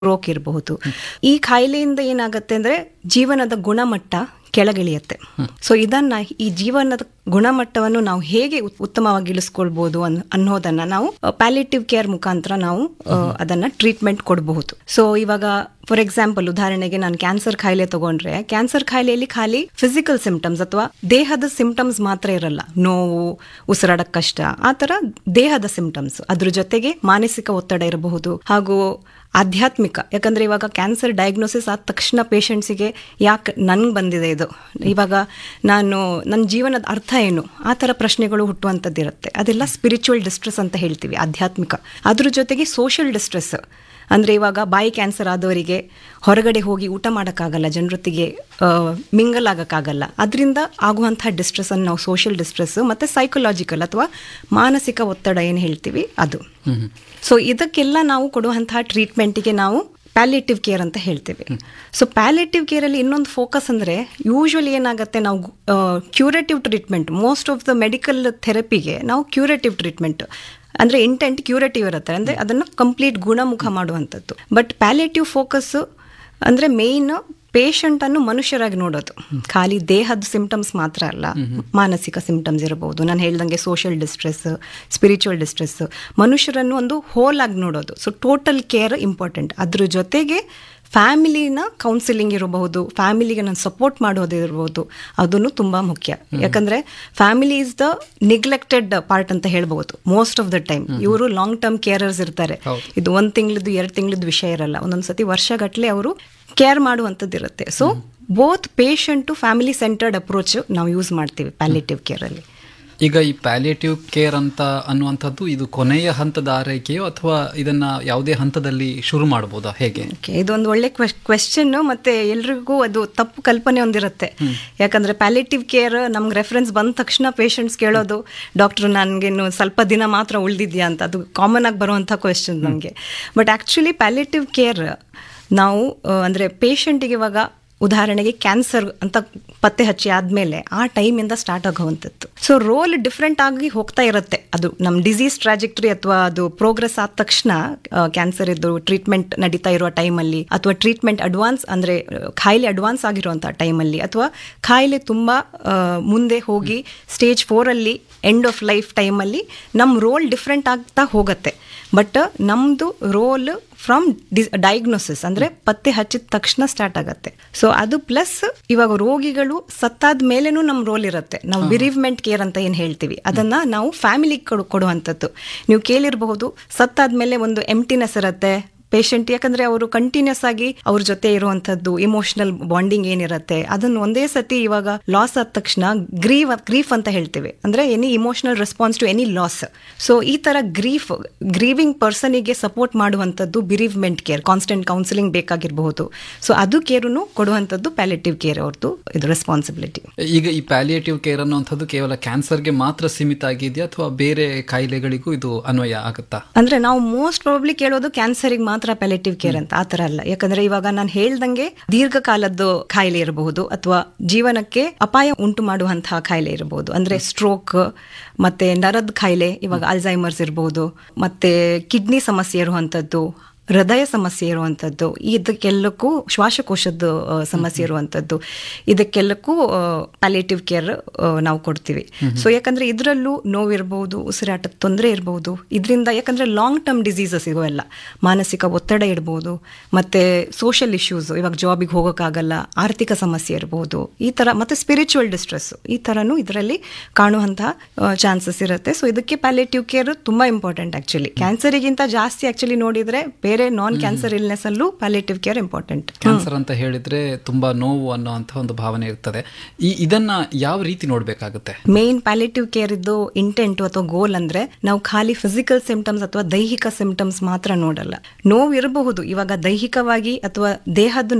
ರೋಕ್ ಇರಬಹುದು ಈ ಕಾಯಿಲೆಯಿಂದ ಏನಾಗುತ್ತೆ ಅಂದ್ರೆ ಜೀವನದ ಗುಣಮಟ್ಟ ಕೆಳಗಿಳಿಯುತ್ತೆ ಸೊ ಇದನ್ನ ಈ ಜೀವನದ ಗುಣಮಟ್ಟವನ್ನು ನಾವು ಹೇಗೆ ಉತ್- ಉತ್ತಮವಾಗಿ ಇಳಿಸ್ಕೊಳ್ಬಹುದು ಅನ್- ಅನ್ನೋದನ್ನ ನಾವು ಪ್ಯಾಲಿಟಿವ್ ಕೇರ್ ಮುಖಾಂತರ ನಾವು ಆ, ಅದನ್ನ ಟ್ರೀಟ್ಮೆಂಟ್ ಕೊಡಬಹುದು ಸೊ ಇವಾಗ ಫಾರ್ ಎಕ್ಸಾಂಪಲ್ ಉದಾಹರಣೆಗೆ ನಾನು ಕ್ಯಾನ್ಸರ್ ಕಾಯಿಲೆ ತಗೊಂಡ್ರೆ ಕ್ಯಾನ್ಸರ್ ಕಾಯಿಲೆಯಲ್ಲಿ ಖಾಲಿ ಫಿಸಿಕಲ್ ಸಿಂಪ್ಟಮ್ಸ್ ಅಥವಾ ದೇಹದ ಸಿಂಪ್ಟಮ್ಸ್ ಮಾತ್ರ ಇರಲ್ಲ ನೋವು ಉಸಿರಾಡಕ್ ಕಷ್ಟ ಆ ತರ ದೇಹದ ಸಿಂಪ್ಟಮ್ಸ್ ಅದ್ರ ಜೊತೆಗೆ ಮಾನಸಿಕ ಒತ್ತಡ ಇರಬಹುದು ಹಾಗೂ ಆಧ್ಯಾತ್ಮಿಕ ಯಾಕಂದ್ರೆ ಇವಾಗ ಕ್ಯಾನ್ಸರ್ ಡಯಾಗ್ನೋಸಿಸ್ ಆದ ತಕ್ಷಣ ಪೇಷಂಟ್ಸಿಗೆ ಯಾಕೆ ನನ್ಗೆ ಬಂದಿದೆ ಇದು ಇವಾಗ ನಾನು ನನ್ನ ಜೀವನದ ಅರ್ಥ ಏನು ಆ ಥರ ಪ್ರಶ್ನೆಗಳು ಹುಟ್ಟುವಂಥದ್ದಿರುತ್ತೆ ಅದೆಲ್ಲ ಸ್ಪಿರಿಚುವಲ್ ಡಿಸ್ಟ್ರೆಸ್ ಅಂತ ಹೇಳ್ತೀವಿ ಆಧ್ಯಾತ್ಮಿಕ ಅದ್ರ ಜೊತೆಗೆ ಸೋಷಿಯಲ್ ಡಿಸ್ಟ್ರೆಸ್ ಅಂದರೆ ಇವಾಗ ಬಾಯಿ ಕ್ಯಾನ್ಸರ್ ಆದವರಿಗೆ ಹೊರಗಡೆ ಹೋಗಿ ಊಟ ಮಾಡೋಕ್ಕಾಗಲ್ಲ ಜನರೊತ್ತಿಗೆ ಮಿಂಗಲ್ ಆಗೋಕ್ಕಾಗಲ್ಲ ಅದರಿಂದ ಆಗುವಂತಹ ಡಿಸ್ಟ್ರೆಸ್ ಅನ್ನು ನಾವು ಸೋಷಿಯಲ್ ಡಿಸ್ಟ್ರೆಸ್ ಮತ್ತು ಸೈಕಲಾಜಿಕಲ್ ಅಥವಾ ಮಾನಸಿಕ ಒತ್ತಡ ಏನು ಹೇಳ್ತೀವಿ ಅದು ಸೊ ಇದಕ್ಕೆಲ್ಲ ನಾವು ಕೊಡುವಂತಹ ಟ್ರೀಟ್ಮೆಂಟಿಗೆ ನಾವು ಪ್ಯಾಲಿಯೇಟಿವ್ ಕೇರ್ ಅಂತ ಹೇಳ್ತೀವಿ ಸೊ ಪ್ಯಾಲಿಯೇಟಿವ್ ಕೇರಲ್ಲಿ ಇನ್ನೊಂದು ಫೋಕಸ್ ಅಂದರೆ ಯೂಶ್ವಲಿ ಏನಾಗುತ್ತೆ ನಾವು curative treatment most of the medical ಥೆರಪಿಗೆ ನಾವು ಕ್ಯೂರೇಟಿವ್ ಟ್ರೀಟ್ಮೆಂಟ್ ಅಂದರೆ ಇಂಟೆಂಟ್ ಕ್ಯೂರೇಟಿವ್ ಇರುತ್ತೆ ಅಂದರೆ ಅದನ್ನು ಕಂಪ್ಲೀಟ್ ಗುಣಮುಖ ಮಾಡುವಂಥದ್ದು ಬಟ್ ಪ್ಯಾಲಿಯೇಟಿವ್ ಫೋಕಸ್ ಅಂದರೆ ಮೇಯ್ನ್ ಪೇಷಂಟ್ ಅನ್ನು ಮನುಷ್ಯರಾಗಿ ನೋಡೋದು ಖಾಲಿ ದೇಹದ ಸಿಂಪ್ಟಮ್ಸ್ ಮಾತ್ರ ಅಲ್ಲ ಮಾನಸಿಕ ಸಿಂಪ್ಟಮ್ಸ್ ಇರಬಹುದು ನಾನು ಹೇಳ್ದಂಗೆ ಸೋಷಿಯಲ್ ಡಿಸ್ಟ್ರೆಸ್ ಸ್ಪಿರಿಚುವಲ್ ಡಿಸ್ಟ್ರೆಸ್ ಮನುಷ್ಯರನ್ನು ಒಂದು ಹೋಲ್ ಆಗಿ ನೋಡೋದು ಸೊ ಟೋಟಲ್ ಕೇರ್ ಇಂಪಾರ್ಟೆಂಟ್ ಅದ್ರ ಜೊತೆಗೆ ಫ್ಯಾಮಿಲಿನ ಕೌನ್ಸಿಲಿಂಗ್ ಇರಬಹುದು ಫ್ಯಾಮಿಲಿಗೆ ನಾನು ಸಪೋರ್ಟ್ ಮಾಡೋದು ಇರಬಹುದು ಅದನ್ನು ತುಂಬ ಮುಖ್ಯ ಯಾಕಂದ್ರೆ family is the neglected part ಅಂತ ಹೇಳ್ಬಹುದು ಮೋಸ್ಟ್ ಆಫ್ ದ ಟೈಮ್ ಇವರು ಲಾಂಗ್ ಟರ್ಮ್ ಕೇರರ್ಸ್ ಇರ್ತಾರೆ ಇದು ಒಂದ್ ತಿಂಗಳದ್ದು ಎರಡು ತಿಂಗಳದ್ದು ವಿಷಯ ಇರಲ್ಲ ಒಂದೊಂದ್ಸತಿ ವರ್ಷಗಟ್ಟಲೆ ಅವರು ಕೇರ್ ಮಾಡುವಂಥದ್ದು ಇರುತ್ತೆ so both patient family centred approach ನಾವು ಯೂಸ್ ಮಾಡ್ತೀವಿ ಪ್ಯಾಲಿಟಿವ್ ಕೇರಲ್ಲಿ ಈಗ ಈ ಪ್ಯಾಲಿಯೇಟಿವ್ ಕೇರ್ ಅಂತ ಅನ್ನುವಂಥದ್ದು ಇದು ಕೊನೆಯ ಹಂತದ ಆರೈಕೆಯೋ ಅಥವಾ ಇದನ್ನ ಯಾವುದೇ ಹಂತದಲ್ಲಿ ಶುರು ಮಾಡಬಹುದಾ ಹೇಗೆ ಓಕೆ ಇದೊಂದು ಒಳ್ಳೆ ಕ್ವೆಶ್ಚನ್ ಮತ್ತೆ ಎಲ್ರಿಗೂ ಅದು ತಪ್ಪು ಕಲ್ಪನೆ ಒಂದಿರುತ್ತೆ ಯಾಕಂದ್ರೆ ಪ್ಯಾಲಿಟಿವ್ ಕೇರ್ ನಮ್ಗೆ ರೆಫರೆನ್ಸ್ ಬಂದ ತಕ್ಷಣ ಪೇಷಂಟ್ಸ್ ಕೇಳೋದು ಡಾಕ್ಟರ್ ನನಗೇನು ಸ್ವಲ್ಪ ದಿನ ಮಾತ್ರ ಉಳಿದಿದ್ಯಾ ಅಂತ ಅದು ಕಾಮನ್ ಆಗಿ ಬರುವಂಥ ಕ್ವೆಶ್ಚನ್ ನಮಗೆ ಬಟ್ ಆ್ಯಕ್ಚುಲಿ ಪ್ಯಾಲಿಟಿವ್ ಕೇರ್ ನಾವು ಆ, ಅಂದ್ರೆ ಪೇಷಂಟಿಗೆ ಇವಾಗ ಉದಾಹರಣೆಗೆ ಕ್ಯಾನ್ಸರ್ ಅಂತ ಪತ್ತೆ ಹಚ್ಚಿ ಆದಮೇಲೆ ಆ ಟೈಮಿಂದ ಸ್ಟಾರ್ಟ್ ಆಗುವಂಥದ್ದು ಸೊ ರೋಲ್ ಡಿಫ್ರೆಂಟ್ ಆಗಿ ಹೋಗ್ತಾ ಇರುತ್ತೆ ಅದು ನಮ್ಮ ಡಿಸೀಸ್ ಟ್ರಾಜೆಕ್ಟರಿ ಅಥವಾ ಅದು ಪ್ರೋಗ್ರೆಸ್ ಆದ ತಕ್ಷಣ ಕ್ಯಾನ್ಸರ್ ಇದ್ದು ಟ್ರೀಟ್ಮೆಂಟ್ ನಡೀತಾ ಇರುವ ಟೈಮಲ್ಲಿ ಅಥವಾ ಟ್ರೀಟ್ಮೆಂಟ್ ಅಡ್ವಾನ್ಸ್ ಅಂದರೆ ಖಾಯಿಲೆ ಅಡ್ವಾನ್ಸ್ ಆಗಿರುವಂಥ ಟೈಮಲ್ಲಿ ಅಥವಾ ಖಾಯಿಲೆ ತುಂಬ ಆ, ಮುಂದೆ ಹೋಗಿ ಸ್ಟೇಜ್ ಫೋರಲ್ಲಿ ಎಂಡ್ ಆಫ್ ಲೈಫ್ ಟೈಮಲ್ಲಿ ನಮ್ಮ ರೋಲ್ ಡಿಫ್ರೆಂಟ್ ಆಗ್ತಾ ಹೋಗುತ್ತೆ ಬಟ್ ನಮ್ಮದು ರೋಲ್ ಫ್ರಮ್ ಡಿ ಡಯಾಗ್ನೋಸಿಸ್ ಅಂದರೆ ಪತ್ತೆ ಹಚ್ಚಿದ ತಕ್ಷಣ ಸ್ಟಾರ್ಟ್ ಆಗುತ್ತೆ ಸೊ ಅದು ಪ್ಲಸ್ ಇವಾಗ ರೋಗಿಗಳು ಸತ್ತಾದ ಮೇಲೇನೂ ನಮ್ಮ ರೋಲ್ ಇರುತ್ತೆ ನಾವು ಬಿರೀವ್ಮೆಂಟ್ ಕೇರ್ ಅಂತ ಏನು ಹೇಳ್ತೀವಿ ಅದನ್ನ ನಾವು ಫ್ಯಾಮಿಲಿಗೆ ಕೊಡು ಕೊಡುವಂಥದ್ದು ನೀವು ಕೇಳಿರಬಹುದು ಸತ್ತಾದ್ಮೇಲೆ ಒಂದು ಎಂಟಿನೆಸ್ ಇರುತ್ತೆ ಪೇಷಂಟ್ ಯಾಕಂದ್ರೆ ಅವರು ಕಂಟಿನ್ಯೂಸ್ ಆಗಿ ಅವ್ರ ಜೊತೆ ಇರುವಂತದ್ದು ಇಮೋಷನಲ್ ಬಾಂಡಿಂಗ್ ಏನಿರುತ್ತೆ ಅದನ್ನು ಒಂದೇ ಸತಿ ಇವಾಗ ಲಾಸ್ ಆದ ತಕ್ಷಣ ಗ್ರೀವ್ ಗ್ರೀಫ್ ಅಂತ ಹೇಳ್ತೇವೆ ಅಂದ್ರೆ any emotional response to any loss so ಈ ತರ ಗ್ರೀಫ್ ಗ್ರೀವಿಂಗ್ ಪರ್ಸನಿಗೆ ಸಪೋರ್ಟ್ ಮಾಡುವಂಥದ್ದು ಬಿರೀವ್ಮೆಂಟ್ ಕೇರ್ ಕಾನ್ಸ್ಟೆಂಟ್ ಕೌನ್ಸಿಲಿಂಗ್ ಬೇಕಾಗಿರಬಹುದು ಸೊ ಅದು ಕೇರನ್ನು ಕೊಡುವಂಥದ್ದು ಪ್ಯಾಲಿಟಿವ್ ಕೇರ್ ಅವ್ರದ್ದು ಇದು ರೆಸ್ಪಾನ್ಸಿಬಿಲಿಟಿ ಈಗ ಈ ಪ್ಯಾಲಿಯೇಟಿವ್ ಕೇರ್ ಅನ್ನುವಂಥದ್ದು ಕೇವಲ ಕ್ಯಾನ್ಸರ್ಗೆ ಮಾತ್ರ ಸೀಮಿತ ಆಗಿದೆಯಾ ಅಥವಾ ಬೇರೆ ಕಾಯಿಲೆಗಳಿಗೂ ಇದು ಅನ್ವಯ ಆಗುತ್ತಾ ಅಂದ್ರೆ ನಾವು ಮೋಸ್ಟ್ ಪ್ರಾಬಬ್ಲಿ ಕೇಳೋದು ಕ್ಯಾನ್ಸರ್ಗೆ ಮಾತ್ರ ಪ್ಯಾಲಿಟಿವ್ ಕೇರ್ ಅಂತ ಆ ತರ ಅಲ್ಲ ಯಾಕಂದ್ರೆ ಇವಾಗ ನಾನು ಹೇಳ್ದಂಗೆ ದೀರ್ಘಕಾಲದ್ದು ಕಾಯಿಲೆ ಇರಬಹುದು ಅಥವಾ ಜೀವನಕ್ಕೆ ಅಪಾಯ ಉಂಟು ಮಾಡುವಂತಹ ಕಾಯಿಲೆ ಇರಬಹುದು ಅಂದ್ರೆ ಸ್ಟ್ರೋಕ್ ಮತ್ತೆ ನರದ ಕಾಯಿಲೆ ಇವಾಗ ಅಲ್ಝೈಮರ್ಸ್ ಇರಬಹುದು ಮತ್ತೆ ಕಿಡ್ನಿ ಸಮಸ್ಯೆ ಇರುವಂತದ್ದು ಹೃದಯ ಸಮಸ್ಯೆ ಇರುವಂಥದ್ದು ಇದಕ್ಕೆಲ್ಲಕ್ಕೂ ಶ್ವಾಸಕೋಶದ ಆ, ಸಮಸ್ಯೆ ಇರುವಂಥದ್ದು ಇದಕ್ಕೆಲ್ಲಕ್ಕೂ ಪ್ಯಾಲೇಟಿವ್ ಕೇರ್ ನಾವು ಕೊಡ್ತೀವಿ ಸೊ ಯಾಕಂದ್ರೆ ಇದರಲ್ಲೂ ನೋವಿರಬಹುದು ಉಸಿರಾಟದ ತೊಂದರೆ ಇರಬಹುದು ಇದರಿಂದ ಯಾಕಂದ್ರೆ ಲಾಂಗ್ ಟರ್ಮ್ ಡಿಸೀಸಸ್ ಇವೆಲ್ಲ ಮಾನಸಿಕ ಒತ್ತಡ ಇರಬಹುದು ಮತ್ತೆ ಸೋಷಿಯಲ್ ಇಶ್ಯೂಸ್ ಇವಾಗ ಜಾಬಿಗೆ ಹೋಗೋಕ್ಕಾಗಲ್ಲ ಆರ್ಥಿಕ ಸಮಸ್ಯೆ ಇರಬಹುದು ಈ ತರ ಮತ್ತೆ ಸ್ಪಿರಿಚುವಲ್ ಡಿಸ್ಟ್ರೆಸ್ ಈ ತರನು ಇದರಲ್ಲಿ ಕಾಣುವಂತಹ ಚಾನ್ಸಸ್ ಇರುತ್ತೆ ಸೊ ಇದಕ್ಕೆ ಪ್ಯಾಲೇಟಿವ್ ಕೇರ್ ತುಂಬಾ ಇಂಪಾರ್ಟೆಂಟ್ ಆಕ್ಚುಲಿ ಕ್ಯಾನ್ಸರಿಗಿಂತ ಜಾಸ್ತಿ ಆಕ್ಚುಲಿ ನೋಡಿದ್ರೆ ಬೇರೆ ನಾನ್ ಕ್ಯಾನ್ಸರ್ ಇಲ್ನೆಸ್ ಅಲ್ಲೂ ಪ್ಯಾಲೇಟಿವ್ ಕೇರ್ ಇಂಪಾರ್ಟೆಂಟ್ ಕ್ಯಾನ್ಸರ್ ಅಂತ ಹೇಳಿದ್ರೆ ತುಂಬಾ ನೋವು ಅನ್ನುವಂಥ ಒಂದು ಭಾವನೆ ಇರ್ತದೆ ಈ ಇದನ್ನ ಯಾವ ರೀತಿ ನೋಡ್ಬೇಕಾಗುತ್ತೆ ಮೇನ್ ಪ್ಯಾಲೇಟಿವ್ ಕೇರ್ ಇದ್ದು ಇಂಟೆಂಟ್ ಅಥವಾ ಗೋಲ್ ಅಂದ್ರೆ ನಾವು ಖಾಲಿ ಫಿಸಿಕಲ್ ಸಿಂಪ್ಟಮ್ಸ್ ಅಥವಾ ದೈಹಿಕ ಸಿಂಪ್ಟಮ್ಸ್ ಮಾತ್ರ ನೋಡಲ್ಲ ನೋವು ಇರಬಹುದು ಇವಾಗ ದೈಹಿಕವಾಗಿ ಅಥವಾ ದೇಹದ ನೋವು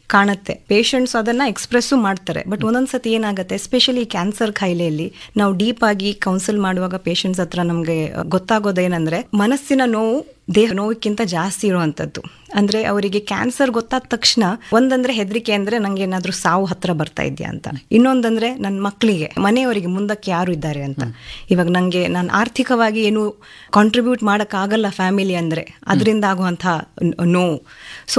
ಕಾಣುತ್ತೆ ಪೇಷಂಟ್ಸ್ ಅದನ್ನ ಎಕ್ಸ್ಪ್ರೆಸ್ಸು ಮಾಡ್ತಾರೆ ಬಟ್ ಒಂದೊಂದ್ಸತಿ ಏನಾಗುತ್ತೆ ಎಸ್ಪೆಷಲಿ ಕ್ಯಾನ್ಸರ್ ಕಾಯಿಲೆಯಲ್ಲಿ ನಾವು ಡೀಪ್ ಆಗಿ ಕೌನ್ಸಿಲ್ ಮಾಡುವಾಗ ಪೇಷಂಟ್ಸ್ ಹತ್ರ ನಮಗೆ ಗೊತ್ತಾಗೋದೇನಂದ್ರೆ ಮನಸ್ಸಿನ ನೋವು ದೇಹ ನೋವಿಕ್ಕಿಂತ ಜಾಸ್ತಿ ಇರುವಂತದ್ದು ಅಂದ್ರೆ ಅವರಿಗೆ ಕ್ಯಾನ್ಸರ್ ಗೊತ್ತಾದ ತಕ್ಷಣ ಒಂದಂದ್ರೆ ಹೆದರಿಕೆ ಅಂದ್ರೆ ನಂಗೆ ಏನಾದ್ರೂ ಸಾವು ಹತ್ರ ಬರ್ತಾ ಇದೆಯಾ ಅಂತ ಇನ್ನೊಂದಂದ್ರೆ ನನ್ನ ಮಕ್ಕಳಿಗೆ ಮನೆಯವರಿಗೆ ಮುಂದಕ್ಕೆ ಯಾರು ಇದ್ದಾರೆ ಅಂತ ಇವಾಗ ನಂಗೆ ನಾನು ಆರ್ಥಿಕವಾಗಿ ಏನು ಕಾಂಟ್ರಿಬ್ಯೂಟ್ ಮಾಡಕ್ ಆಗಲ್ಲ ಫ್ಯಾಮಿಲಿ ಅಂದ್ರೆ ಅದರಿಂದ ಆಗುವಂತಹ ನೋವು ಸೊ